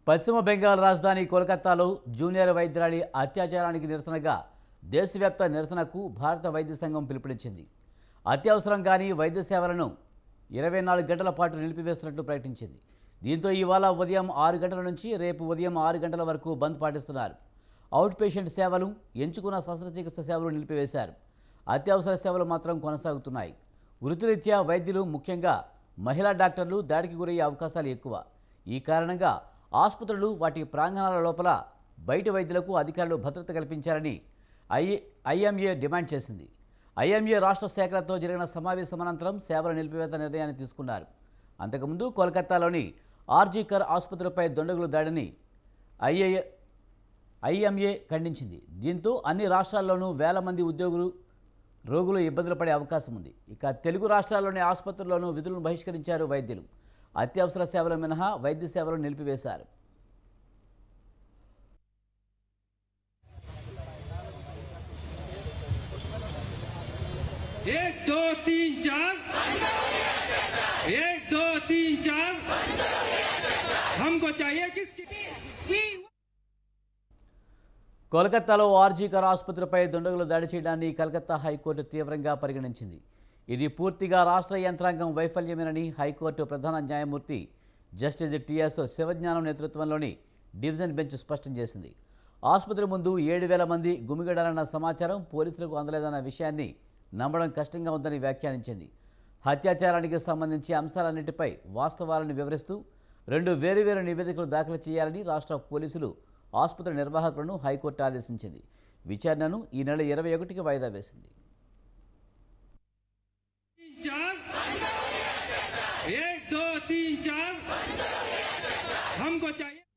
పశ్చిమ బెంగాల్ రాజధాని కోల్కతాలో జూనియర్ వైద్యురాలి అత్యాచారానికి నిరసనగా దేశవ్యాప్త నిరసనకు భారత వైద్య సంఘం పిలుపునిచ్చింది అత్యవసరం కానీ వైద్య సేవలను ఇరవై నాలుగు గంటల పాటు నిలిపివేస్తున్నట్లు ప్రకటించింది దీంతో ఇవాళ ఉదయం ఆరు గంటల నుంచి రేపు ఉదయం ఆరు గంటల వరకు బంద్ పాటిస్తున్నారు అవుట్ పేషెంట్ సేవలు ఎంచుకున్న శస్త్రచికిత్స సేవలు నిలిపివేశారు అత్యవసర సేవలు మాత్రం కొనసాగుతున్నాయి వృత్తిరీత్యా వైద్యులు ముఖ్యంగా మహిళా డాక్టర్లు దాడికి గురయ్యే అవకాశాలు ఎక్కువ ఈ కారణంగా ఆసుపత్రులు వాటి ప్రాంగణాల లోపల బయట వైద్యులకు అధికారులు భద్రత కల్పించాలని ఐ ఐఎంఏ డిమాండ్ చేసింది ఐఎంఏ రాష్ట్ర శాఖలతో జరిగిన సమావేశం అనంతరం సేవల నిలిపివేత నిర్ణయాన్ని తీసుకున్నారు అంతకుముందు కోల్కతాలోని ఆర్జీకర్ ఆసుపత్రిపై దొండగులు దాడిని ఐఏ ఐఎంఏ ఖండించింది దీంతో అన్ని రాష్ట్రాల్లోనూ వేల మంది ఉద్యోగులు రోగులు ఇబ్బందులు పడే అవకాశం ఉంది ఇక తెలుగు రాష్ట్రాల్లోని ఆసుపత్రుల్లోనూ విధులను బహిష్కరించారు వైద్యులు అత్యవసర సేవలు మినహా వైద్య సేవలు నిలిపివేశారు एक दो तीन चार एक दो तीन चार हमको चाहिए किसकी కోల్కతాలో ఆర్జీకర్ ఆసుపత్రిపై దుండగులు దాడి చేయడాన్ని కలకత్తా హైకోర్టు తీవ్రంగా పరిగణించింది ఇది పూర్తిగా రాష్ట్ర యంత్రాంగం వైఫల్యమేనని హైకోర్టు ప్రధాన న్యాయమూర్తి జస్టిస్ టిఎస్ శివజ్ఞానం నేతృత్వంలోని డివిజన్ బెంచ్ స్పష్టం చేసింది ఆసుపత్రి ముందు ఏడు వేల మంది గుమిగడాలన్న సమాచారం పోలీసులకు అందలేదన్న విషయాన్ని నమ్మడం కష్టంగా ఉందని వ్యాఖ్యానించింది హత్యాచారానికి సంబంధించి అంశాలన్నింటిపై వాస్తవాలను వివరిస్తూ రెండు వేరువేరు నివేదికలు దాఖలు చేయాలని రాష్ట్ర పోలీసులు ఆసుపత్రి నిర్వాహకులను హైకోర్టు ఆదేశించింది విచారణను ఈ నెల ఇరవై ఒకటికి వాయిదా వేసింది तीन चार एक दो तीन चार हमको चाहिए